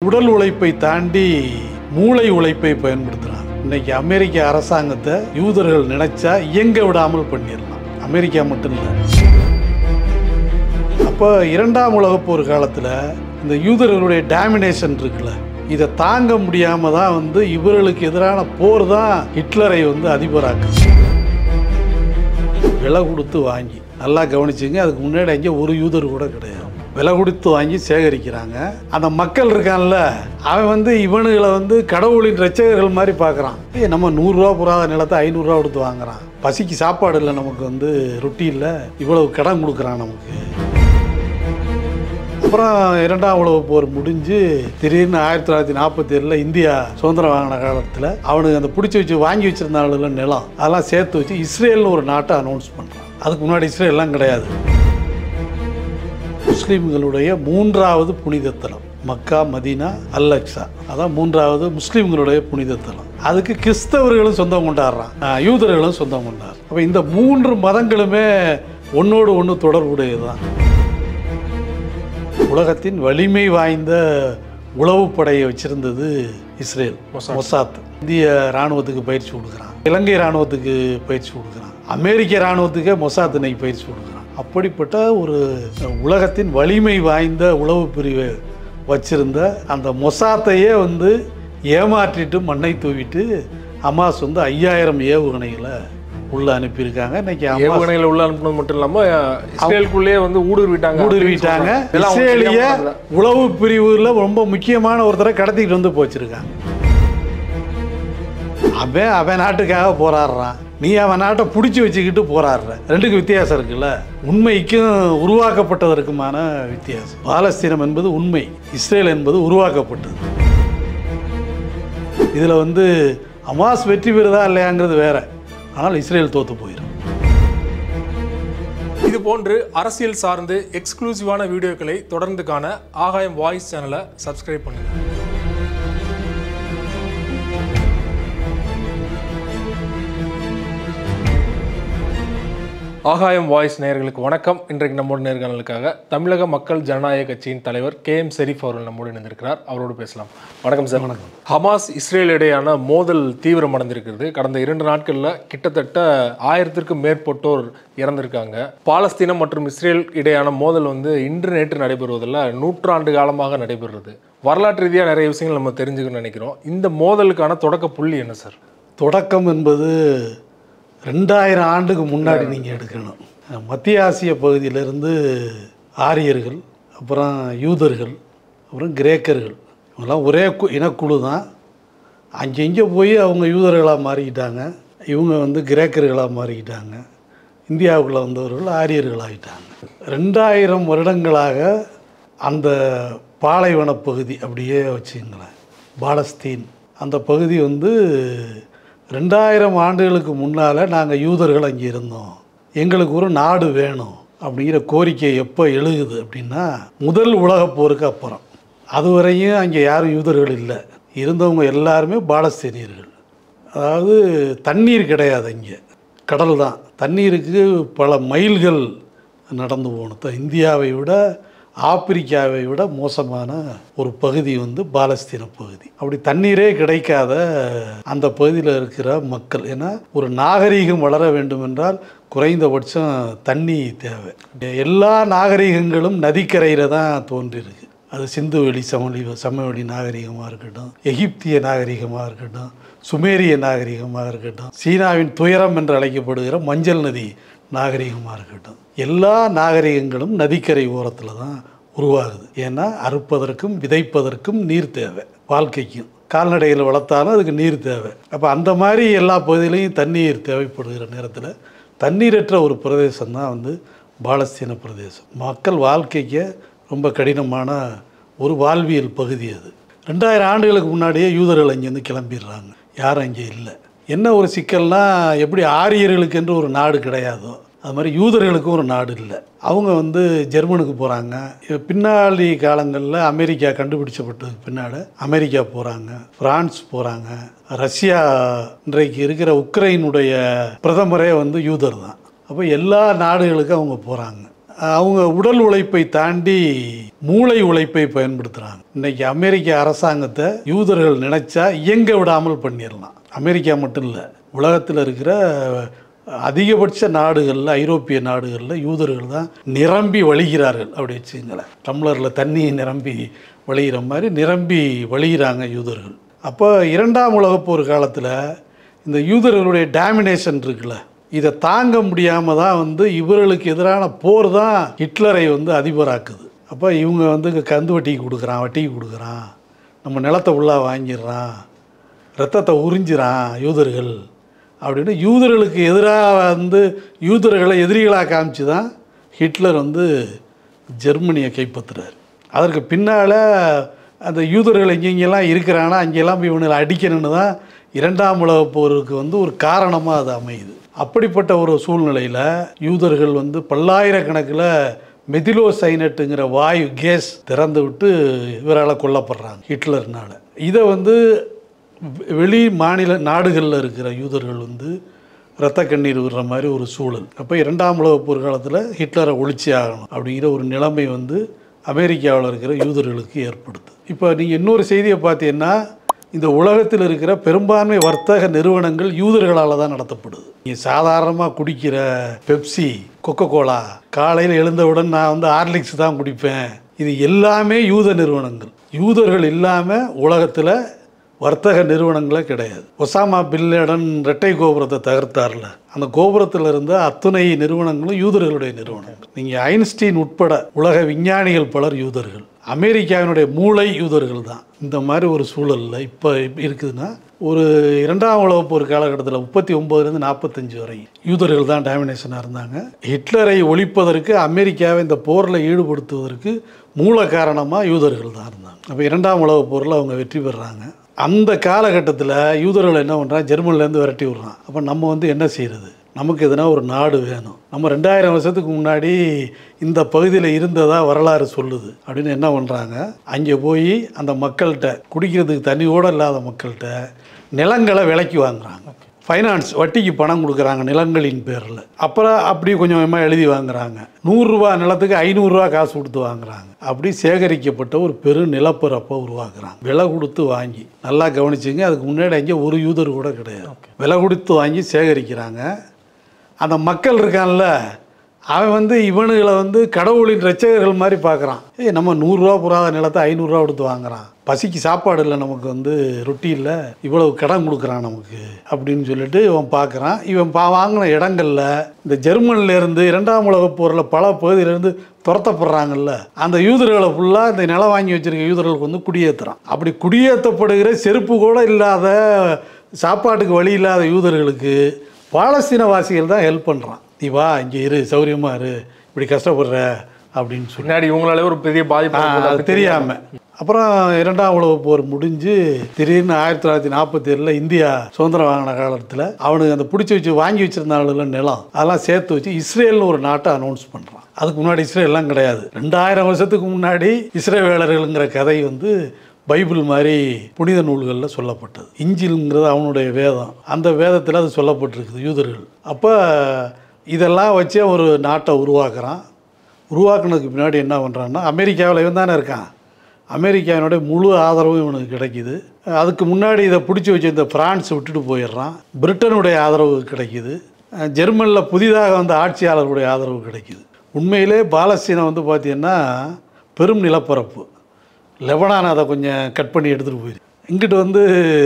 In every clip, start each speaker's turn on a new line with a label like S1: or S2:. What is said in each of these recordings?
S1: உடல் உழைப்பை தாண்டி மூளை உழைப்பை பயன்படுத்துறாங்க இன்னைக்கு அமெரிக்க அரசாங்கத்தை யூதர்கள் நினைச்சா இயங்க விடாமல் பண்ணிடலாம் அமெரிக்கா மட்டும் இல்லை அப்போ இரண்டாம் உலகப் போர் காலத்தில் இந்த யூதர்களுடைய டாமினேஷன் இருக்குல்ல இதை தாங்க முடியாம தான் வந்து இவர்களுக்கு எதிரான போர் தான் ஹிட்லரை வந்து அதிபராக்கு விலை கொடுத்து வாங்கி நல்லா கவனிச்சுங்க அதுக்கு முன்னாடி அங்கே ஒரு யூதர் கூட கிடையாது விலை கொடுத்து வாங்கி சேகரிக்கிறாங்க அந்த மக்கள் இருக்கான்ல அவன் வந்து இவனுகளை வந்து கடவுளின் ரச்சகர்கள் மாதிரி பார்க்குறான் ஏய் நம்ம நூறுரூவா புறாத நிலத்தை ஐநூறுரூவா கொடுத்து வாங்குறான் பசிக்கு சாப்பாடு இல்லை நமக்கு வந்து ரொட்டி இல்லை இவ்வளவு கடன் கொடுக்குறான் நமக்கு அப்புறம் இரண்டாம் உலக போர் முடிஞ்சு திடீர்னு ஆயிரத்தி தொள்ளாயிரத்தி நாற்பத்தி ஏழில் இந்தியா சுதந்திரம் வாங்கின காலத்தில் அவனுக்கு அந்த பிடிச்சி வச்சு வாங்கி வச்சிருந்தாளுல நிலம் அதெல்லாம் சேர்த்து வச்சு இஸ்ரேல்னு ஒரு நாட்டை அனௌன்ஸ் பண்ணுறான் அதுக்கு முன்னாடி இஸ்ரேல்லாம் கிடையாது முஸ்லீம்களுடைய மூன்றாவது புனித தலம் மக்கா மதீனா அல்லக்ஸா அதான் மூன்றாவது முஸ்லீம்களுடைய புனித தலம் அதுக்கு கிறிஸ்தவர்களும் சொந்தம் கொண்டாடுறான் ஆஹ் யூதர்களும் சொந்தம் கொண்டாடுறான் அப்போ இந்த மூன்று மதங்களுமே ஒன்றோடு ஒன்று தொடர்புடையதுதான் உலகத்தின் வலிமை வாய்ந்த உளவுப்படையை வச்சிருந்தது இஸ்ரேல் மொசாத் இந்திய ராணுவத்துக்கு பயிற்சி கொடுக்குறான் இலங்கை ராணுவத்துக்கு பயிற்சி கொடுக்குறான் அமெரிக்க ராணுவத்துக்கே மொசாத் இன்னைக்கு பயிற்சி கொடுக்குறான் அப்படிப்பட்ட ஒரு உலகத்தின் வலிமை வாய்ந்த உளவு பிரிவை வச்சிருந்த அந்த மொசாத்தையே வந்து ஏமாற்றிட்டு மண்ணை தூவிட்டு ஹமாஸ் வந்து ஐயாயிரம் ஏவுகணைகளை உள்ள அனுப்பியிருக்காங்க இன்னைக்கு ஹமாஸ்
S2: ஏவுகணையில உள்ள அனுப்புனது மட்டும் இல்லாம இஸ்ரேலுக்குள்ளேயே வந்து ஊடுருவிட்டாங்க
S1: ஊடுருவிட்டாங்க
S2: இதெல்லாம் அவங்களுக்கு
S1: இஸ்ரேலிய
S2: தெரியாம பண்ணல.
S1: உளவு பிரிவுல ரொம்ப முக்கியமான ஒருத்தரை கடத்திட்டு வந்து போச்சிருக்காங்க அவன் அவன் நாட்டுக்காக போராடுறான் நீ அவன் நாட்டை பிடிச்சி வச்சுக்கிட்டு போராடுற ரெண்டுக்கு வித்தியாசம் இருக்குல்ல உண்மைக்கும் உருவாக்கப்பட்டதற்குமான வித்தியாசம் பாலஸ்தீனம் என்பது உண்மை இஸ்ரேல் என்பது உருவாக்கப்பட்டது இதில் வந்து அமாஸ் வெற்றி பெறுதா இல்லையாங்கிறது வேற ஆனால் இஸ்ரேல் தோத்து போயிடும்
S2: இது போன்று அரசியல் சார்ந்து எக்ஸ்க்ளூசிவான வீடியோக்களை தொடர்ந்து காண ஆகாயம் வாய்ஸ் சேனலை சப்ஸ்கிரைப் பண்ணுங்க ஆகாயம் வாய்ஸ் நேயர்களுக்கு வணக்கம் இன்றைக்கு நம்மோட நேர்காணலுக்காக தமிழக மக்கள் ஜனநாயக கட்சியின் தலைவர் கே எம் ஷெரீப் அவர்கள் நம்மோடு இணைந்திருக்கிறார் அவரோடு பேசலாம் வணக்கம் சார் வணக்கம் ஹமாஸ் இஸ்ரேல் இடையான மோதல் தீவிரமடைந்திருக்கிறது கடந்த இரண்டு நாட்களில் கிட்டத்தட்ட ஆயிரத்திற்கும் மேற்பட்டோர் இறந்திருக்காங்க பாலஸ்தீனம் மற்றும் இஸ்ரேல் இடையான மோதல் வந்து இன்று நேற்று நடைபெறுவதில் நூற்றாண்டு காலமாக நடைபெறுறது வரலாற்று ரீதியாக நிறைய விஷயங்கள் நம்ம தெரிஞ்சுக்கணும்னு நினைக்கிறோம் இந்த மோதலுக்கான தொடக்க புள்ளி என்ன சார்
S1: தொடக்கம் என்பது ரெண்டாயிரம் ஆண்டுக்கு முன்னாடி நீங்கள் எடுக்கணும் மத்திய ஆசிய பகுதியிலிருந்து ஆரியர்கள் அப்புறம் யூதர்கள் அப்புறம் கிரேக்கர்கள் இவங்கெல்லாம் ஒரே கு- இனக்குழு தான் அங்கங்கே போய் அவங்க யூதர்களாக மாறிக்கிட்டாங்க இவங்க வந்து கிரேக்கர்களாக மாறிக்கிட்டாங்க இந்தியாவுக்குள்ளே வந்தவர்கள் ஆரியர்களாகிட்டாங்க ரெண்டாயிரம் வருடங்களாக அந்த பாலைவன பகுதி அப்படியே வச்சுங்களேன் பாலஸ்தீன் அந்த பகுதி வந்து ரெண்டாயிரம் ஆண்டுகளுக்கு முன்னால் நாங்கள் யூதர்கள் அங்கே இருந்தோம் எங்களுக்கு ஒரு நாடு வேணும் அப்படிங்கிற கோரிக்கை எப்போ எழுகுது அப்படின்னா முதல் உலகப் போருக்கு அப்புறம் அதுவரையும் அங்கே யாரும் யூதர்கள் இல்லை இருந்தவங்க எல்லாருமே பாலஸ்தீனியர்கள் அதாவது தண்ணீர் கிடையாது இங்கே கடல் தான் தண்ணீருக்கு பல மைல்கள் நடந்து போகணும் த- இந்தியாவை விட ஆப்பிரிக்காவை விட மோசமான ஒரு பகுதி வந்து பாலஸ்தீன பகுதி அப்படி தண்ணீரே கிடைக்காத அந்த பகுதியில் இருக்கிற மக்கள் ஏன்னா ஒரு நாகரீகம் வளர வேண்டும் என்றால் குறைந்தபட்சம் தண்ணி தேவை எல்லா நாகரீகங்களும் நதிக்கரையில் தான் தோன்றியிருக்கு அது சிந்து வெளி சமவெளி சமவெளி நாகரிகமாக இருக்கட்டும் எகிப்திய நாகரிகமாக இருக்கட்டும் சுமேரிய நாகரிகமாக இருக்கட்டும் சீனாவின் துயரம் என்று அழைக்கப்படுகிற மஞ்சள் நதி நாகரிகமாக இருக்கட்டும் எல்லா நாகரிகங்களும் நதிக்கரை ஓரத்தில் தான் உருவாகுது ஏன்னா அறுப்பதற்கும் விதைப்பதற்கும் நீர் தேவை வாழ்க்கைக்கும் கால்நடைகளை வளர்த்தாலும் அதுக்கு நீர் தேவை அப்போ அந்த மாதிரி எல்லா பகுதியிலையும் தண்ணீர் தேவைப்படுகிற நேரத்தில் தண்ணீரற்ற ஒரு பிரதேசம் தான் வந்து பாலஸ்தீன பிரதேசம் மக்கள் வாழ்க்கைக்கு ரொம்ப கடினமான ஒரு வாழ்வியல் பகுதி அது ரெண்டாயிரம் ஆண்டுகளுக்கு முன்னாடியே யூதர்கள் அங்கேருந்து கிளம்பிடுறாங்க யாரும் அங்கே இல்லை என்ன ஒரு சிக்கல்னா எப்படி ஆரியர்களுக்கு என்று ஒரு நாடு கிடையாதோ அது மாதிரி யூதர்களுக்கும் ஒரு நாடு இல்லை அவங்க வந்து ஜெர்மனுக்கு போகிறாங்க பின்னாடி காலங்களில் அமெரிக்கா கண்டுபிடிச்சப்பட்டதுக்கு பின்னாடி அமெரிக்கா போகிறாங்க பிரான்ஸ் போகிறாங்க ரஷ்யா இன்றைக்கு இருக்கிற உக்ரைனுடைய பிரதமரே வந்து யூதர் தான் அப்போ எல்லா நாடுகளுக்கும் அவங்க போகிறாங்க அவங்க உடல் உழைப்பை தாண்டி மூளை உழைப்பை பயன்படுத்துகிறாங்க இன்னைக்கு அமெரிக்க அரசாங்கத்தை யூதர்கள் நினைச்சா இயங்க விடாமல் பண்ணிடலாம் அமெரிக்கா மட்டும் இல்லை உலகத்தில் இருக்கிற அதிகபட்ச நாடுகளில் ஐரோப்பிய நாடுகளில் யூதர்கள் தான் நிரம்பி வழிகிறார்கள் அப்படி வச்சுங்களேன் டம்ளரில் தண்ணி நிரம்பி வழிகிற மாதிரி நிரம்பி வழிகிறாங்க யூதர்கள் அப்போ இரண்டாம் உலகப் போர் காலத்தில் இந்த யூதர்களுடைய டாமினேஷன் இருக்குல்ல இதை தாங்க முடியாமல் தான் வந்து இவர்களுக்கு எதிரான போர் தான் ஹிட்லரை வந்து அதிபராக்குது அப்போ இவங்க வந்து இங்க கந்து வட்டிக்கு கொடுக்குறான் வட்டிக்கு கொடுக்குறான் நம்ம நிலத்தை உள்ளே வாங்கிடுறான் ரத்தத்தை உறிஞ்சிறான் யூதர்கள் அப்படின்னு யூதர்களுக்கு எதிராக வந்து யூதர்களை எதிரிகளாக காமிச்சு தான் ஹிட்லர் வந்து ஜெர்மனியை கைப்பற்றுறாரு அதற்கு பின்னால் அந்த யூதர்கள் எங்கெங்கெல்லாம் இருக்கிறானா அங்கெல்லாம் போய் இவனை அடிக்கணும்னு தான் இரண்டாம் உலகப் போருக்கு வந்து ஒரு காரணமாக அது அமையுது அப்படிப்பட்ட ஒரு சூழ்நிலையில் யூதர்கள் வந்து பல்லாயிரக்கணக்கில் மெதிலோ சைனட்டுங்கிற வாயு கேஸ் திறந்து விட்டு இவரால் கொல்லப்படுறாங்க ஹிட்லர்னால இதை வந்து வெ- வெளி மாநில நாடுகளில் இருக்கிற யூதர்கள் வந்து ரத்த கண்ணீர் விடுற மாதிரி ஒரு சூழல் அப்போ இரண்டாம் உலகப் போர் காலத்தில் ஹிட்லரை ஒழிச்சே ஆகணும் அப்படிங்கிற ஒரு நிலைமை வந்து அமெரிக்காவில் இருக்கிற யூதர்களுக்கு ஏற்படுது இப்போ நீங்கள் இன்னொரு செய்தியை பார்த்தீங்கன்னா இந்த உலகத்தில் இருக்கிற பெரும்பான்மை வர்த்தக நிறுவனங்கள் யூதர்களால் தான் நடத்தப்படுது நீங்கள் சாதாரணமாக குடிக்கிற பெப்சி கொக்கோ கோலா காலையில் எழுந்தவுடன் நான் வந்து ஹார்லிக்ஸ் தான் குடிப்பேன் இது எல்லாமே யூத நிறுவனங்கள் யூதர்கள் இல்லாமல் உலகத்தில் வர்த்தக நிறுவனங்களே கிடையாது ஒசாமா பில்லேடன் ரெட்டை கோபுரத்தை தகர்த்தார்ல அந்த கோபுரத்தில் இருந்த அத்துணை நிறுவனங்களும் யூதர்களுடைய நிறுவனங்கள் நீங்கள் ஐன்ஸ்டீன் உட்பட உலக விஞ்ஞானிகள் பலர் யூதர்கள் அமெரிக்காவினுடைய மூளை யூதர்கள் தான் இந்த மாதிரி ஒரு சூழலில் இப்போ இருக்குதுன்னா ஒரு இரண்டாம் உலகப் போர் காலகட்டத்தில் முப்பத்தி ஒம்போதுலேருந்து நாற்பத்தஞ்சு வரை யூதர்கள் தான் டாமினேஷனாக இருந்தாங்க ஹிட்லரை ஒழிப்பதற்கு அமெரிக்காவை இந்த போரில் ஈடுபடுத்துவதற்கு மூல காரணமாக யூதர்கள் தான் இருந்தாங்க அப்போ இரண்டாம் உலகப் போரில் அவங்க வெற்றி பெறுறாங்க அந்த காலகட்டத்தில் யூதர்கள் என்ன பண்ணுறான் ஜெர்மனிலேருந்து விரட்டி விட்றான் அப்போ நம்ம வந்து என்ன செய்கிறது நமக்கு எதுனா ஒரு நாடு வேணும் நம்ம ரெண்டாயிரம் வருஷத்துக்கு முன்னாடி இந்த பகுதியில் இருந்ததா வரலாறு சொல்லுது அப்படின்னு என்ன பண்ணுறாங்க அங்கே போய் அந்த மக்கள்கிட்ட குடிக்கிறதுக்கு தண்ணி கூட இல்லாத மக்கள்கிட்ட நிலங்களை விலைக்கு வாங்குறாங்க ஃபைனான்ஸ் வட்டிக்கு பணம் கொடுக்குறாங்க நிலங்களின் பேரில் அப்புறம் அப்படி கொஞ்சம் கொஞ்சமாக எழுதி வாங்குறாங்க நூறுரூவா நிலத்துக்கு ஐநூறுரூவா காசு கொடுத்து வாங்குறாங்க அப்படி சேகரிக்கப்பட்ட ஒரு பெரு நிலப்பரப்பை உருவாக்குறாங்க விலை கொடுத்து வாங்கி நல்லா கவனிச்சுங்க அதுக்கு முன்னாடி அங்கே ஒரு யூதர் கூட கிடையாது விலை கொடுத்து வாங்கி சேகரிக்கிறாங்க அந்த மக்கள் இருக்கான்ல அவன் வந்து இவனுகளை வந்து கடவுளின் ரட்சகர்கள் மாதிரி பார்க்குறான் ஏய் நம்ம நூறுரூவா புறாத நிலத்தை ஐநூறுரூவா கொடுத்து வாங்குறான் பசிக்கு சாப்பாடு இல்லை நமக்கு வந்து ரொட்டி இல்லை இவ்வளவு கடன் கொடுக்குறான் நமக்கு அப்படின்னு சொல்லிட்டு இவன் பார்க்குறான் இவன் பா வாங்கின இடங்கள்ல இந்த ஜெர்மனில இருந்து இரண்டாம் உலகப் போரில் பல பகுதியிலேருந்து துரத்தப்படுறாங்கல்ல அந்த யூதர்களை ஃபுல்லாக இந்த நிலம் வாங்கி வச்சிருக்க யூதர்களுக்கு வந்து குடியேற்றுறான் அப்படி குடியேற்றப்படுகிற செருப்பு கூட இல்லாத சாப்பாட்டுக்கு வழி இல்லாத யூதர்களுக்கு பாலஸ்தீனவாசிகள் தான் ஹெல்ப் பண்ணுறான் நீ வா இங்கே இரு சௌரியமா இரு இப்படி கஷ்டப்படுற அப்படின்னு சொல்லி
S2: பின்னாடி இவங்களாலே ஒரு பெரிய பாதிப்பு
S1: ஆ,
S2: ஏற்படுது.
S1: அது தெரியாம அப்புறம் இரண்டாம் உலகப் போர் முடிஞ்சு திடீர்னு ஆயிரத்தி தொள்ளாயிரத்தி நாற்பத்தி ஏழில் இந்தியா சுதந்திரம் வாங்கின காலத்தில் அவனுக்கு அந்த பிடிச்சி வச்சு வாங்கி வச்சிருந்தாங்கள நிலம் அதெல்லாம் சேர்த்து வச்சு இஸ்ரேல்னு ஒரு நாட்டை அனௌன்ஸ் பண்ணுறான் அதுக்கு முன்னாடி இஸ்ரேல்லாம் கிடையாது ரெண்டாயிரம் வருஷத்துக்கு முன்னாடி இஸ்ரேவேலர்கள்ங்கிற கதை வந்து பைபிள் மாதிரி புனித நூல்களில் சொல்லப்பட்டது இஞ்சில்ங்கிறது அவனுடைய வேதம் அந்த வேதத்தில் அது சொல்லப்பட்டிருக்குது யூதர்கள் அப்போ இதெல்லாம் வச்சே ஒரு நாட்டை உருவாக்குறான் உருவாக்குனதுக்கு பின்னாடி என்ன பண்ணுறான்னா அமெரிக்காவில் இவன் தானே இருக்கான் அமெரிக்காவினுடைய முழு ஆதரவும் இவனுக்கு கிடைக்குது அதுக்கு முன்னாடி இதை பிடிச்சி வச்சிருந்த பிரான்ஸ் விட்டுட்டு போயிடுறான் பிரிட்டனுடைய ஆதரவு கிடைக்குது அஹ் ஜெர்மனில் புதிதாக வந்த ஆட்சியாளர்களுடைய ஆதரவு கிடைக்குது உண்மையிலே பாலஸ்தீனம் வந்து பார்த்திங்கன்னா பெரும் நிலப்பரப்பு லெபனான் அதை கொஞ்சம் கட் பண்ணி எடுத்துகிட்டு போயிரு இங்கிட்டு வந்து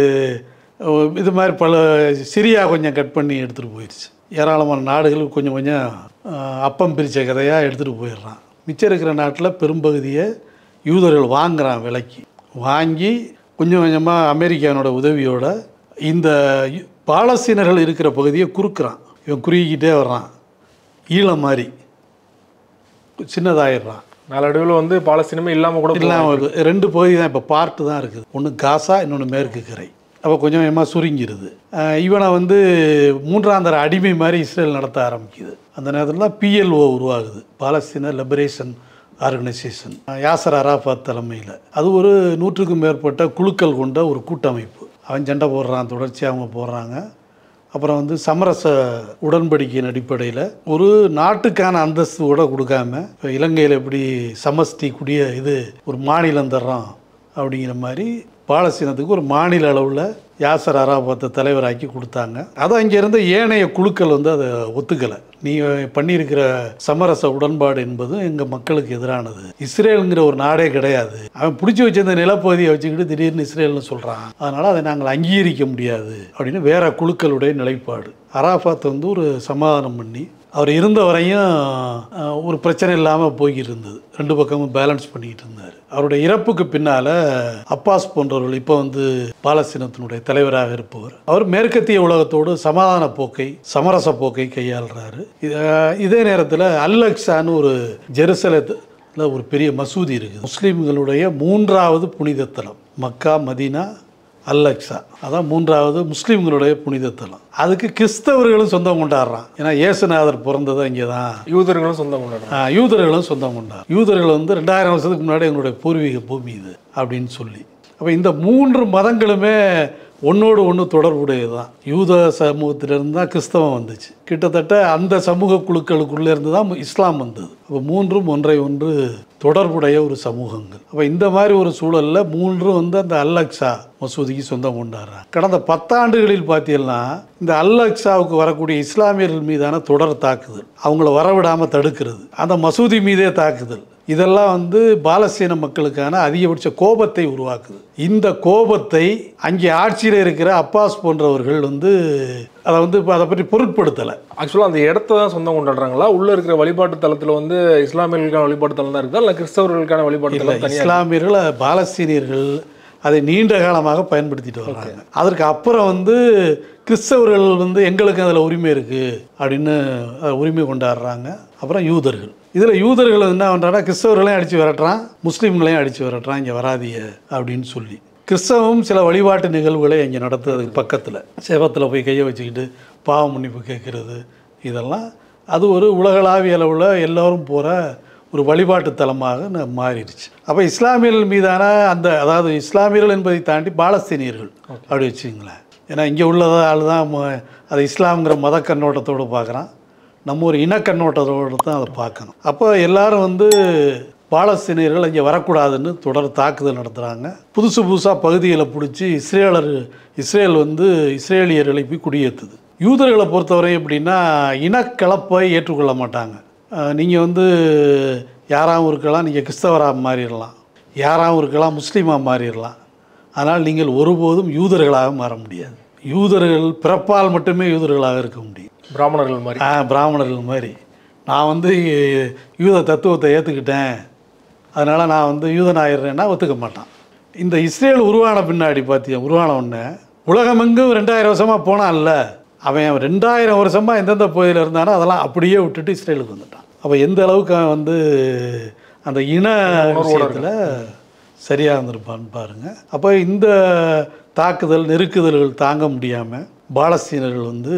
S1: அஹ், இது மாதிரி பல சிரியா கொஞ்சம் கட் பண்ணி எடுத்துகிட்டு போயிடுச்சு ஏராளமான நாடுகள் கொஞ்சம் கொஞ்சம் அஹ், அப்பம் பிரித்த கதையாக எடுத்துகிட்டு போயிடுறான் மிச்சம் இருக்கிற நாட்டில் பெரும்பகுதியை யூதர்கள் வாங்குறான் விலைக்கு வாங்கி கொஞ்சம் கொஞ்சமாக அமெரிக்கானோட உதவியோட இந்த யு- பாலஸ்தீனர்கள் இருக்கிற பகுதியை குறுக்குறான் இவன் குறுகிக்கிட்டே வர்றான் ஈழம் மாதிரி சின்னதாயிடுறான்
S2: நாளடைவில் வந்து பாலஸ்தீனமே இல்லாமல் கூட போகும்.
S1: இல்லாமல் ரெண்டு பகுதி தான் இப்போ பார்ட்டு தான் இருக்குது ஒன்று காசா இன்னொன்று மேற்கு கரை அப்போ கொஞ்சம் கொஞ்சமாக சுருங்கிருது அஹ் இவனை வந்து மூன்றாம் தர அடிமை மாதிரி இஸ்ரேல் நடத்த ஆரம்பிக்குது அந்த நேரத்தில் தான் பிஎல்ஓ உருவாகுது Palestine Liberation Organisation Yasser Arafat தலைமையில் அது ஒரு நூற்றுக்கும் மேற்பட்ட குழுக்கள் கொண்ட ஒரு கூட்டமைப்பு அவன் சண்டை போடுறான் தொடர்ச்சியாக அவங்க போடுறாங்க அப்புறம் வந்து சமரச உடன்படிக்கையின் அடிப்படையில் ஒரு நாட்டுக்கான அந்தஸ்து கூட கொடுக்காம இப்போ இலங்கையில் எப்படி சமஸ்டி குடிய இது ஒரு மாநிலம் தர்றோம் அப்படிங்கிற மாதிரி பாலஸ்தீனத்துக்கு ஒரு மாநில அளவில் யாசர் அராபத்தை தலைவராக்கி கொடுத்தாங்க அது அங்கே இருந்த ஏனைய குழுக்கள் வந்து அதை ஒத்துக்கலை நீ பண்ணியிருக்கிற சமரச உடன்பாடு என்பது எங்கள் மக்களுக்கு எதிரானது இஸ்ரேலுங்கிற ஒரு நாடே கிடையாது அவன் பிடிச்சி வச்சிருந்த நிலப்பகுதியை வச்சுக்கிட்டு திடீர்னு இஸ்ரேல்னு சொல்கிறான் அதனால் அதை நாங்கள் அங்கீகரிக்க முடியாது அப்படின்னு வேற குழுக்களுடைய நிலைப்பாடு அராஃபாத் வந்து ஒரு சமாதானம் பண்ணி அவர் இருந்த வரையும் அஹ், ஒரு பிரச்சனை இல்லாமல் போய்கிட்டு இருந்தது ரெண்டு பக்கமும் பேலன்ஸ் பண்ணிக்கிட்டு இருந்தார் அவருடைய இறப்புக்கு பின்னால் அப்பாஸ் போன்றவர்கள் இப்போ வந்து பாலஸ்தீனத்தினுடைய தலைவராக இருப்பவர் அவர் மேற்கத்திய உலகத்தோடு சமாதான போக்கை சமரச போக்கை கையாளுறாரு இது- இதே நேரத்தில் அல்லக்ஸான்னு ஒரு ஜெருசலத்தில் ஒரு பெரிய மசூதி இருக்குது முஸ்லீம்களுடைய மூன்றாவது புனித தலம் மக்கா மதீனா அல்லக்ஸா அதான் மூன்றாவது முஸ்லீம்களுடைய புனித தலம் அதுக்கு கிறிஸ்தவர்களும் சொந்தம் கொண்டாடுறான் ஏன்னா இயேசுநாதர் பிறந்தது அங்கே தான்
S2: யூதர்களும் சொந்தம் கொண்டாடுறாங்க
S1: ஆ, யூதர்களும் சொந்தம் கொண்டார் யூதர்கள் வந்து ரெண்டாயிரம் வருஷத்துக்கு முன்னாடி எங்களுடைய பூர்வீக பூமி இது அப்படின்னு சொல்லி அப்போ இந்த மூன்று மதங்களுமே ஒன்றோடு ஒன்று தொடர்புடையது தான் யூத சமூகத்திலிருந்து தான் கிறிஸ்தவம் வந்துச்சு கிட்டத்தட்ட அந்த சமூக குழுக்களுக்குள்ளே இருந்து தான் இஸ்லாம் வந்தது அப்போ மூன்றும் ஒன்றை ஒன்று தொடர்புடைய ஒரு சமூகங்கள் அப்போ இந்த மாதிரி ஒரு சூழலில் மூன்றும் வந்து அந்த அல்லக்ஸா மசூதிக்கு சொந்தம் கொண்டாடுறாங்க கடந்த பத்தாண்டுகளில் பார்த்தீங்கன்னா இந்த அல்லக்ஸாவுக்கு வரக்கூடிய இஸ்லாமியர்கள் மீதான தொடர் தாக்குதல் அவங்கள வரவிடாமல் தடுக்கிறது அந்த மசூதி மீதே தாக்குதல் இதெல்லாம் வந்து பாலஸ்தீன மக்களுக்கான அதிகபட்ச கோபத்தை உருவாக்குது இந்த கோபத்தை அங்கே ஆட்சியில் இருக்கிற அப்பாஸ் போன்றவர்கள் வந்து அதை வந்து இப்போ அதை பற்றி பொருட்படுத்தலை
S2: ஆக்சுவலாக அந்த இடத்த தான் சொந்தம் கொண்டாடுறாங்களா உள்ள இருக்கிற வழிபாட்டு தலத்தில் வந்து இஸ்லாமியர்களுக்கான வழிபாட்டு தலம் தான் இருக்குதா இல்லை கிறிஸ்தவர்களுக்கான வழிபாட்டு
S1: இல்லை
S2: தலம் தனியாக
S1: இஸ்லாமியர்கள் பாலஸ்தீனியர்கள் அதை நீண்ட காலமாக பயன்படுத்திட்டு வர்றாங்க அதற்கு அப்புறம் வந்து கிறிஸ்தவர்கள் வந்து எங்களுக்கு அதில் உரிமை இருக்குது அப்படின்னு அதை உரிமை கொண்டாடுறாங்க அப்புறம் யூதர்கள் இதில் யூதர்கள் என்ன பண்ணுறாங்கன்னா கிறிஸ்தவர்களையும் அடித்து விரட்டுறான் முஸ்லீம்களையும் அடித்து விரட்டுறான் இங்கே வராதீங்க அப்படின்னு சொல்லி கிறிஸ்தவம் சில வழிபாட்டு நிகழ்வுகளை இங்கே நடத்துறதுக்கு பக்கத்தில் சேவத்தில் போய் கையை வச்சுக்கிட்டு பாவ மன்னிப்பு கேட்குறது இதெல்லாம் அது ஒரு உலகளாவிய அளவில் எல்லோரும் போகிற ஒரு வழிபாட்டு தலமாக ந- மாறிடுச்சு அப்போ இஸ்லாமியர்கள் மீதான அந்த அதாவது இஸ்லாமியர்கள் என்பதை தாண்டி பாலஸ்தீனியர்கள் அப்படி வச்சுங்களேன் ஏன்னா இங்கே உள்ளத ஆள் தான் ம- அதை இஸ்லாம்ங்கிற மத கண்ணோட்டத்தோடு பார்க்குறான் நம்ம ஒரு இனக்கண்ணோட்டத்தோடு தான் அதை பார்க்கணும் அப்போ எல்லாரும் வந்து பாலஸ்தீனியர்கள் இங்கே வரக்கூடாதுன்னு தொடர் தாக்குதல் நடத்துகிறாங்க புதுசு புதுசாக பகுதிகளை பிடிச்சி இஸ்ரேலர் இஸ்ரேல் வந்து இஸ்ரேலியர்களை போய் குடியேற்றுது யூதர்களை பொறுத்தவரை எப்படின்னா இனக்கலப்பை ஏற்றுக்கொள்ள மாட்டாங்க நீங்கள் வந்து யாராகவும் இருக்கலாம் நீங்கள் கிறிஸ்தவராக மாறிடலாம் யாராகவும் இருக்கலாம் முஸ்லீமாக மாறிடலாம் ஆனால் நீங்கள் ஒருபோதும் யூதர்களாக மாற முடியாது யூதர்கள் பிறப்பால் மட்டுமே யூதர்களாக இருக்க முடியும்
S2: பிராமணர்கள் மாதிரி
S1: ஆ பிராமணர்கள் மாதிரி நான் வந்து யூத தத்துவத்தை ஏற்றுக்கிட்டேன் அதனால் நான் வந்து யூதன் ஆயிடுறேன்னா ஒத்துக்க மாட்டான் இந்த இஸ்ரேல் உருவான பின்னாடி பார்த்தியா உருவான உடனே உலகமெங்கும் ரெண்டாயிரம் வருஷமாக போனான்ல அவன் ரெண்டாயிரம் வருஷமாக எந்தெந்த பகுதியில் இருந்தானோ அதெல்லாம் அப்படியே விட்டுட்டு இஸ்ரேலுக்கு வந்துட்டான் அப்போ எந்த அளவுக்கு அவன் வந்து அந்த இன விஷயத்தில் சரியாக இருந்திருப்பான்னு பாருங்கள் அப்போ இந்த தாக்குதல் நெருக்குதல்கள் தாங்க முடியாமல் பாலஸ்தீனர்கள் வந்து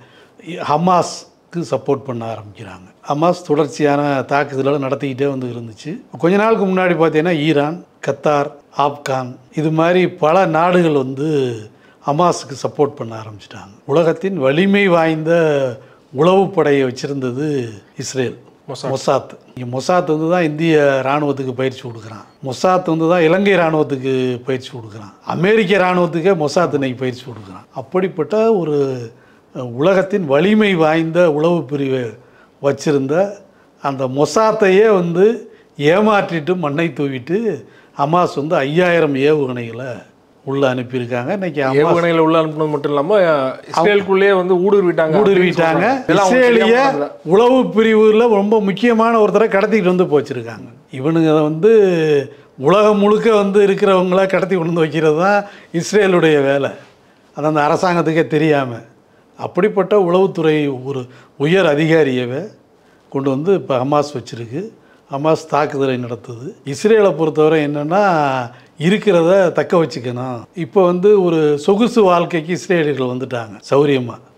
S1: ஹமாஸ்க்கு சப்போர்ட் பண்ண ஆரம்பிக்கிறாங்க ஹமாஸ் தொடர்ச்சியான தாக்குதல்களை நடத்திக்கிட்டே வந்து இருந்துச்சு கொஞ்ச நாளுக்கு முன்னாடி பார்த்தீங்கன்னா ஈரான் கத்தார் ஆப்கான் இது மாதிரி பல நாடுகள் வந்து ஹமாஸுக்கு சப்போர்ட் பண்ண ஆரம்பிச்சிட்டாங்க உலகத்தின் வலிமை வாய்ந்த உளவுப்படையை வச்சிருந்தது இஸ்ரேல் மொசாத் இங்கே மொசாத் வந்து தான் இந்திய இராணுவத்துக்கு பயிற்சி கொடுக்குறான் மொசாத் வந்து தான் இலங்கை இராணுவத்துக்கு பயிற்சி கொடுக்குறான் அமெரிக்க இராணுவத்துக்கே மொசாத் இன்னைக்கு பயிற்சி கொடுக்குறான் அப்படிப்பட்ட ஒரு அஹ், உலகத்தின் வலிமை வாய்ந்த உளவு பிரிவை வச்சிருந்த அந்த மொசாத்தையே வந்து ஏமாற்றிட்டு மண்ணை தூவிட்டு ஹமாஸ் வந்து ஐயாயிரம் ஏவுகணைகளை உள்ள அனுப்பியிருக்காங்க இன்னைக்கு ஹமாஸ்
S2: ஏவுகணையில் உள்ள அனுப்புனது மட்டும் இல்லாம இஸ்ரேலுக்குள்ளேயே வந்து ஊடுருவிட்டாங்க
S1: ஊடுருவிட்டாங்க
S2: இதெல்லாம் அவங்களுக்கு
S1: இஸ்ரேலிய
S2: தெரியாம பண்ணல.
S1: உளவு பிரிவுல ரொம்ப முக்கியமான ஒருத்தரை கடத்திட்டு வந்து போச்சிருக்காங்க இவனுங்க வந்து உலகம் முழுக்க வந்து இருக்கிறவங்கள கடத்தி கொண்டு வந்து வைக்கிறது தான் இஸ்ரேலுடைய வேலை அது அந்த அரசாங்கத்துக்கே தெரியாமல் அப்படிப்பட்ட உளவுத்துறை ஒரு உயர் அதிகாரியவை கொண்டு வந்து இப்போ ஹமாஸ் வச்சிருக்கு ஹமாஸ் தாக்குதலை நடத்துது இஸ்ரேலை பொறுத்தவரை என்னென்னா இருக்கிறத தக்க வச்சுக்கணும் இப்போ வந்து ஒரு சொகுசு வாழ்க்கைக்கு இஸ்ரேலியர்கள் வந்துட்டாங்க சௌரியமாக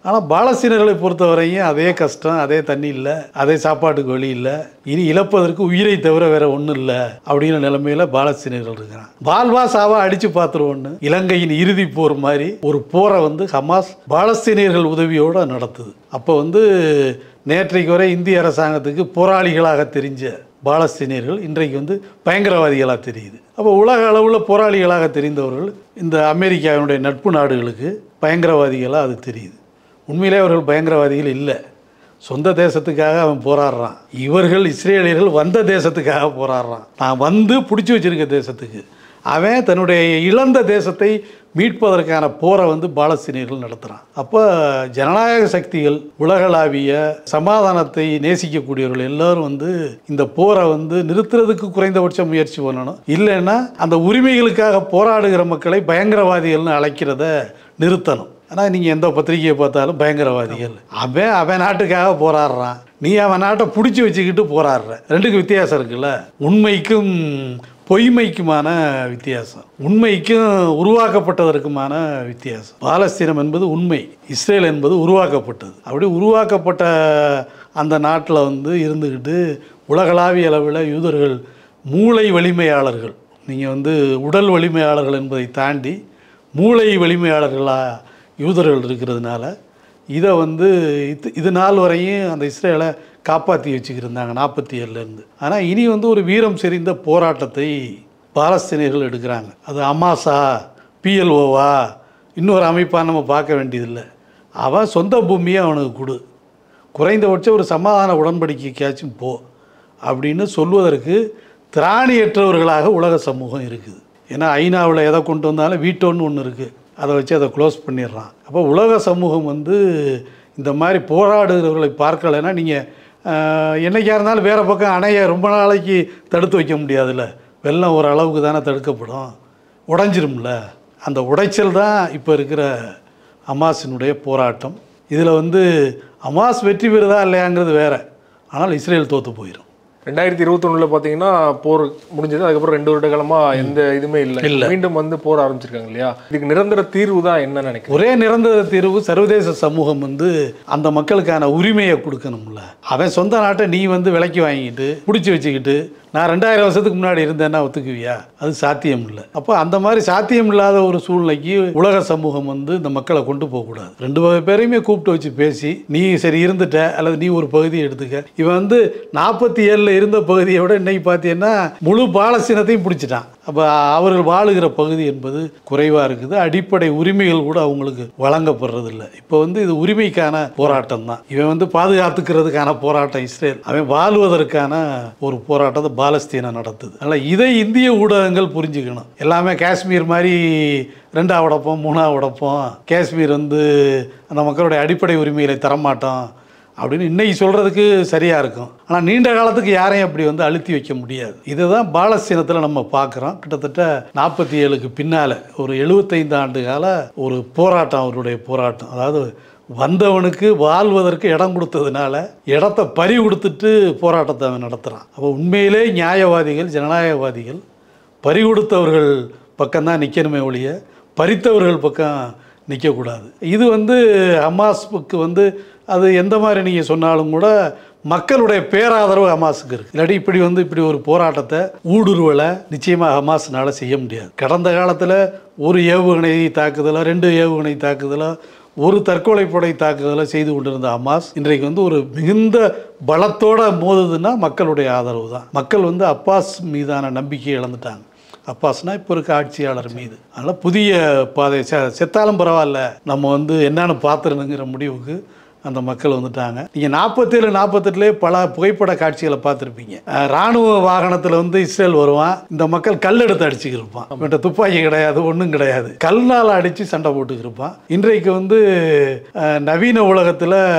S1: ஆனால் பாலஸ்தீனர்களை பொறுத்தவரையும் அதே கஷ்டம் அதே தண்ணி இல்லை அதே சாப்பாட்டுக்கு வழி இல்லை இனி இழப்பதற்கு உயிரை தவிர வேற ஒன்றும் இல்லை அப்படிங்கிற நிலைமையில பாலஸ்தீனர்கள் இருக்கிறான் வாழ்வா சாவா அடிச்சு பார்த்துருவோன்னு இலங்கையின் இறுதி போர் மாதிரி ஒரு போரை வந்து ஹமாஸ் பாலஸ்தீனியர்கள் உதவியோடு நடத்துது அப்போ வந்து நேற்றைக்கு வரை இந்திய அரசாங்கத்துக்கு போராளிகளாக தெரிஞ்ச பாலஸ்தீனியர்கள் இன்றைக்கு வந்து பயங்கரவாதிகளாக தெரியுது அப்போ உலக அளவில் போராளிகளாக தெரிந்தவர்கள் இந்த அமெரிக்காவினுடைய நட்பு நாடுகளுக்கு பயங்கரவாதிகளாக அது தெரியுது உண்மையிலே அவர்கள் பயங்கரவாதிகள் இல்லை சொந்த தேசத்துக்காக அவன் போராடுறான் இவர்கள் இஸ்ரேலியர்கள் வந்த தேசத்துக்காக போராடுறான் நான் வந்து பிடிச்சி வச்சிருக்க தேசத்துக்கு அவன் தன்னுடைய இழந்த தேசத்தை மீட்பதற்கான போரை வந்து பாலஸ்தீனியர்கள் நடத்துகிறான் அப்போ ஜனநாயக சக்திகள் உலகளாவிய சமாதானத்தை நேசிக்கக்கூடியவர்கள் எல்லாரும் வந்து இந்த போரை வந்து நிறுத்துறதுக்கு குறைந்தபட்ச முயற்சி பண்ணணும் இல்லைன்னா அந்த உரிமைகளுக்காக போராடுகிற மக்களை பயங்கரவாதிகள்னு அழைக்கிறத நிறுத்தணும் ஆனால் நீங்கள் எந்த பத்திரிகையை பார்த்தாலும் பயங்கரவாதிகள் அவன் அவன் நாட்டுக்காக போராடுறான் நீ அவன் நாட்டை பிடிச்சி வச்சுக்கிட்டு போராடுற ரெண்டுக்கு வித்தியாசம் இருக்குல்ல உண்மைக்கும் பொய்மைக்குமான வித்தியாசம் உண்மைக்கும் உருவாக்கப்பட்டதற்குமான வித்தியாசம் பாலஸ்தீனம் என்பது உண்மை இஸ்ரேல் என்பது உருவாக்கப்பட்டது அப்படி உருவாக்கப்பட்ட அந்த நாட்டில் வந்து இருந்துக்கிட்டு உலகளாவிய அளவில் யூதர்கள் மூளை வலிமையாளர்கள் நீங்கள் வந்து உடல் வலிமையாளர்கள் என்பதை தாண்டி மூளை வலிமையாளர்களாக யூதர்கள் இருக்கிறதுனால இதை வந்து இது இது நாள் வரையும் அந்த இஸ்ரேலை காப்பாற்றி வச்சுக்கிருந்தாங்க நாற்பத்தி ஏழுலேருந்து ஆனால் இனி வந்து ஒரு வீரம் செறிந்த போராட்டத்தை பாலஸ்தீனியர்கள் எடுக்கிறாங்க அது அமாசா பிஎல்ஓவா இன்னொரு அமைப்பாக நம்ம பார்க்க வேண்டியதில்லை அவன் சொந்த பூமியை அவனுக்கு கொடு குறைந்தபட்சம் ஒரு சமாதான உடன்படிக்கைக்காச்சும் போ அப்படின்னு சொல்வதற்கு திராணியற்றவர்களாக உலக சமூகம் இருக்குது ஏன்னா ஐநாவில் எதை கொண்டு வந்தாலும் வீட்டோன்னு ஒன்று இருக்குது அதை வச்சு அதை க்ளோஸ் பண்ணிடுறான் அப்போ உலக சமூகம் வந்து இந்த மாதிரி போராடுகிறவர்களை பார்க்கலைன்னா நீங்கள் என்னைக்காக இருந்தாலும் வேறு பக்கம் அணையை ரொம்ப நாளைக்கு தடுத்து வைக்க முடியாதுல்ல வெள்ளம் ஒரு அளவுக்கு தானே தடுக்கப்படும் உடைஞ்சிரும்ல அந்த உடைச்சல் தான் இப்போ இருக்கிற அமாஸினுடைய போராட்டம் இதில் வந்து அமாஸ் வெற்றி பெறுதா இல்லையாங்கிறது வேற ஆனால் இஸ்ரேல் தோற்று போயிடும்
S2: ரெண்டாயிரத்தி இருபத்தொன்னுல பாத்தீங்கன்னா போர் முடிஞ்சது அதுக்கப்புறம் ரெண்டு வருட காலமா எந்த இதுவுமே இல்லை மீண்டும் வந்து போர் ஆரம்பிச்சிருக்காங்க இல்லையா இதுக்கு நிரந்தர தீர்வு தான் என்ன நினைக்கிறேன்
S1: ஒரே நிரந்தர தீர்வு சர்வதேச சமூகம் வந்து அந்த மக்களுக்கான உரிமையை கொடுக்கணும்ல அவன் சொந்த நாட்டை நீ வந்து விலைக்கு வாங்கிட்டு பிடிச்சி வச்சுக்கிட்டு நான் ரெண்டாயிரம் வருஷத்துக்கு முன்னாடி இருந்தேன்னா ஒத்துக்குவியா அது சாத்தியம் இல்லை அப்போ அந்த மாதிரி சாத்தியம் இல்லாத ஒரு சூழ்நிலைக்கு உலக சமூகம் வந்து இந்த மக்களை கொண்டு போகக்கூடாது ரெண்டு வகை பேரையுமே கூப்பிட்டு வச்சு பேசி நீ சரி இருந்துட்ட அல்லது நீ ஒரு பகுதியை எடுத்துக்க இவன் வந்து நாற்பத்தி ஏழில் இருந்த பகுதியை விட இன்னைக்கு பார்த்தீங்கன்னா முழு பாலஸ்தீனத்தையும் பிடிச்சிட்டான் அப்போ அவர்கள் வாழுகிற பகுதி என்பது குறைவாக இருக்குது அடிப்படை உரிமைகள் கூட அவங்களுக்கு வழங்கப்படுறதில்ல இப்போ வந்து இது உரிமைக்கான போராட்டம் தான் இவன் வந்து பாதுகாத்துக்கிறதுக்கான போராட்டம் இஸ்ரேல் அவன் வாழ்வதற்கான ஒரு போராட்டத்தை பாலஸ்தீனம் நடத்துது அதனால் இதை இந்திய ஊடகங்கள் புரிஞ்சுக்கணும் எல்லாமே காஷ்மீர் மாதிரி ரெண்டாவது உடப்போம் மூணாவது உடப்போம் காஷ்மீர் வந்து அந்த மக்களுடைய அடிப்படை உரிமைகளை தரமாட்டோம் அப்படின்னு இன்னைக்கு சொல்கிறதுக்கு சரியாக இருக்கும் ஆனால் நீண்ட காலத்துக்கு யாரையும் அப்படி வந்து அழுத்தி வைக்க முடியாது இதை தான் பாலஸ்தீனத்தில் நம்ம பார்க்குறோம் கிட்டத்தட்ட நாற்பத்தி ஏழுக்கு பின்னால் ஒரு எழுபத்தைந்து ஆண்டு கால ஒரு போராட்டம் அவருடைய போராட்டம் அதாவது வந்தவனுக்கு வாழ்வதற்கு இடம் கொடுத்ததுனால இடத்த பறி கொடுத்துட்டு போராட்டத்தை அவன் நடத்துகிறான் அப்போ உண்மையிலே நியாயவாதிகள் ஜனநாயகவாதிகள் பறி கொடுத்தவர்கள் பக்கம்தான் நிற்கணுமே ஒழிய பறித்தவர்கள் பக்கம் நிற்கக்கூடாது இது வந்து ஹமாஸுக்கு வந்து அது எந்த மாதிரி நீங்கள் சொன்னாலும் கூட மக்களுடைய பேராதரவு ஹமாஸுக்கு இருக்குது இல்லாட்டி இப்படி வந்து இப்படி ஒரு போராட்டத்தை ஊடுருவலை நிச்சயமாக ஹமாஸ்னால செய்ய முடியாது கடந்த காலத்தில் ஒரு ஏவுகணை தாக்குதலோ ரெண்டு ஏவுகணை தாக்குதலோ ஒரு தற்கொலை படை தாக்குதலை செய்து கொண்டிருந்த ஹமாஸ் இன்றைக்கு வந்து ஒரு மிகுந்த பலத்தோட மோதுதுன்னா மக்களுடைய ஆதரவு தான் மக்கள் வந்து அப்பாஸ் மீதான நம்பிக்கையை இழந்துட்டாங்க அப்பாஸ்னா இப்போ இருக்க ஆட்சியாளர் மீது அதனால் புதிய பாதை செ செத்தாலும் பரவாயில்ல நம்ம வந்து என்னன்னு பார்த்துருணுங்கிற முடிவுக்கு அந்த மக்கள் வந்துட்டாங்க நீங்கள் நாற்பத்தேழு நாற்பத்தெட்டுலேயே பல புகைப்பட காட்சிகளை பார்த்துருப்பீங்க அஹ், ராணுவ வாகனத்தில் வந்து இஸ்ரேல் வருவான் இந்த மக்கள் கல் எடுத்து அடிச்சுக்கிருப்பான் இவன்ட்ட துப்பாக்கி கிடையாது ஒன்றும் கிடையாது கல்னால் அடித்து சண்டை போட்டுக்கிருப்பான் இன்றைக்கு வந்து அஹ், நவீன உலகத்தில்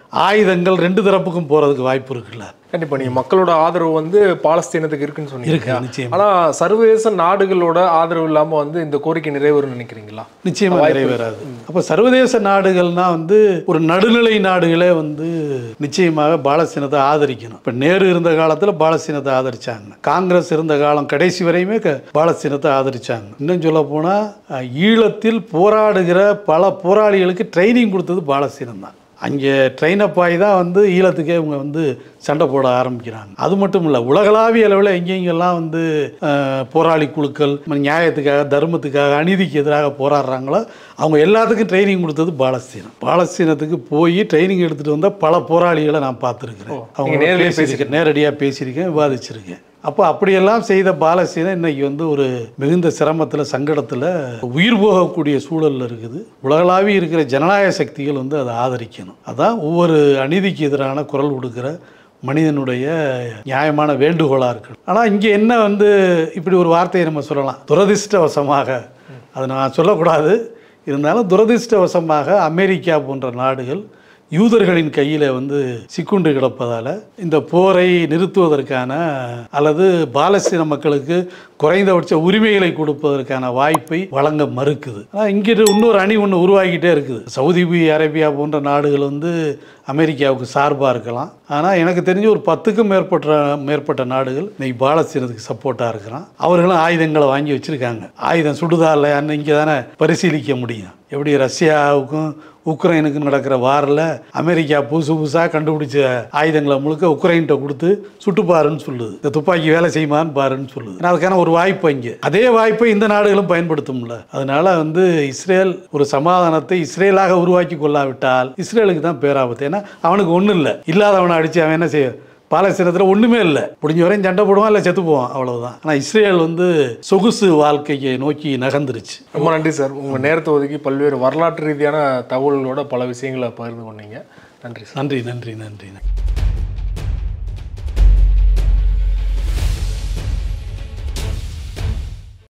S1: ஆயுதங்கள் ரெண்டு தரப்புக்கும் போகிறதுக்கு வாய்ப்பு இருக்குல்ல
S2: கண்டிப்பா நீங்க மக்களோட ஆதரவு வந்து பாலஸ்தீனத்துக்கு இருக்குன்னு சொன்னீங்க
S1: இருக்கு நிச்சயம்
S2: ஆனா சர்வதேச நாடுகளோட ஆதரவு இல்லாம வந்து இந்த கோரிக்கை நிறைவேறும்னு நினைக்கிறீங்களா
S1: நிச்சயமா நிறைவேறாது அப்போ சர்வதேச நாடுகள்னா வந்து ஒரு நடுநிலை நாடுகளே வந்து நிச்சயமாக பாலஸ்தீனத்தை ஆதரிக்கணும் இப்போ நேரு இருந்த காலத்தில் பாலஸ்தீனத்தை ஆதரிச்சாங்க காங்கிரஸ் இருந்த காலம் கடைசி வரையுமே க- பாலஸ்தீனத்தை ஆதரிச்சாங்க இன்னும் சொல்ல போனால் ஈழத்தில் போராடுகிற பல போராளிகளுக்கு ட்ரைனிங் கொடுத்தது பாலஸ்தீனம் தான் அங்கே ட்ரெயின் அப் ஆகி தான் வந்து ஈழத்துக்கே இவங்க வந்து சண்டை போட ஆரம்பிக்கிறாங்க அது மட்டும் இல்லை உலகளாவிய அளவில் எங்கெங்கெல்லாம் வந்து அஹ், போராளி குழுக்கள் நியாயத்துக்காக தர்மத்துக்காக அநீதிக்கு எதிராக போராடுறாங்களோ அவங்க எல்லாத்துக்கும் ட்ரைனிங் கொடுத்தது பாலஸ்தீனம் பாலஸ்தீனத்துக்கு போய் ட்ரைனிங் எடுத்துகிட்டு வந்த பல போராளிகளை நான் பார்த்துருக்கிறேன் அவங்க
S2: நீங்க நேரடியா
S1: பேசியிருக்கேன் நேரடியாக பேசியிருக்கேன் விவாதிச்சிருக்கேன் அப்போ அப்படியெல்லாம் செய்த பாலஸ்தீனம் இன்னைக்கு வந்து ஒரு மிகுந்த சிரமத்தில் சங்கடத்தில் உயிர் போகக்கூடிய சூழலில் இருக்குது உலகளாவி இருக்கிற ஜனநாயக சக்திகள் வந்து அதை ஆதரிக்கணும் அதான் ஒவ்வொரு அநீதிக்கு எதிரான குரல் கொடுக்குற மனிதனுடைய நியாயமான வேண்டுகோளாக இருக்கணும் ஆனால் இங்கே என்ன வந்து இப்படி ஒரு வார்த்தையை நம்ம சொல்லலாம் துரதிர்ஷ்டவசமாக அதை நான் சொல்லக்கூடாது இருந்தாலும் துரதிர்ஷ்டவசமாக அமெரிக்கா போன்ற நாடுகள் யூதர்களின் கையில் வந்து சிக்குண்டு கிடப்பதால் இந்த போரை நிறுத்துவதற்கான அல்லது பாலஸ்தீன மக்களுக்கு குறைந்தபட்ச உரிமைகளை கொடுப்பதற்கான வாய்ப்பை வழங்க மறுக்குது ஆனால் இங்கிட்டு இன்னொரு அணி ஒன்று உருவாகிட்டே இருக்குது சவுதி அரேபியா போன்ற நாடுகள் வந்து அமெரிக்காவுக்கு சார்பாக இருக்கலாம் ஆனால் எனக்கு தெரிஞ்சு ஒரு பத்துக்கும் மேற்பட்ட மேற்பட்ட நாடுகள் இன்னைக்கு பாலஸ்தீனத்துக்கு சப்போர்ட்டாக இருக்கிறான் அவர்களும் ஆயுதங்களை வாங்கி வச்சுருக்காங்க ஆயுதம் சுடுதா இல்லையான்னு இங்கே தானே பரிசீலிக்க முடியும் எப்படி ரஷ்யாவுக்கும் உக்ரைனுக்கு நடக்கிற வாரில் அமெரிக்கா புதுசு புதுசாக கண்டுபிடிச்ச ஆயுதங்களை முழுக்க உக்ரைன்கிட்ட கொடுத்து சுட்டுப்பாருன்னு சொல்லுது இந்த துப்பாக்கி வேலை செய்யுமான்னு பாருன்னு சொல்லுது ஆனா அதுக்கான ஒரு வாய்ப்பு இங்கே அதே வாய்ப்பை இந்த நாடுகளும் பயன்படுத்தும்ல அதனால வந்து இஸ்ரேல் ஒரு சமாதானத்தை இஸ்ரேலாக உருவாக்கி கொள்ளாவிட்டால் இஸ்ரேலுக்கு தான் பேராபத்து ஏன்னா அவனுக்கு ஒன்றும் இல்லை இல்லாதவனை அடித்து அவன் என்ன செய்ய பாலஸ்தீனத்தில் ஒன்றுமே இல்லை முடிஞ்ச வரையும் சண்டை போடுவான் இல்லை செத்து போவான் அவ்வளவுதான் ஆனால் இஸ்ரேல் வந்து சொகுசு வாழ்க்கையை நோக்கி நகர்ந்துருச்சு
S2: ரொம்ப நன்றி சார் உங்க நேரத்தை ஒதுக்கி பல்வேறு வரலாற்று ரீதியான தகவல்களோட பல விஷயங்களை பகிர்ந்து கொண்டீங்க நன்றி சார்
S1: நன்றி நன்றி நன்றி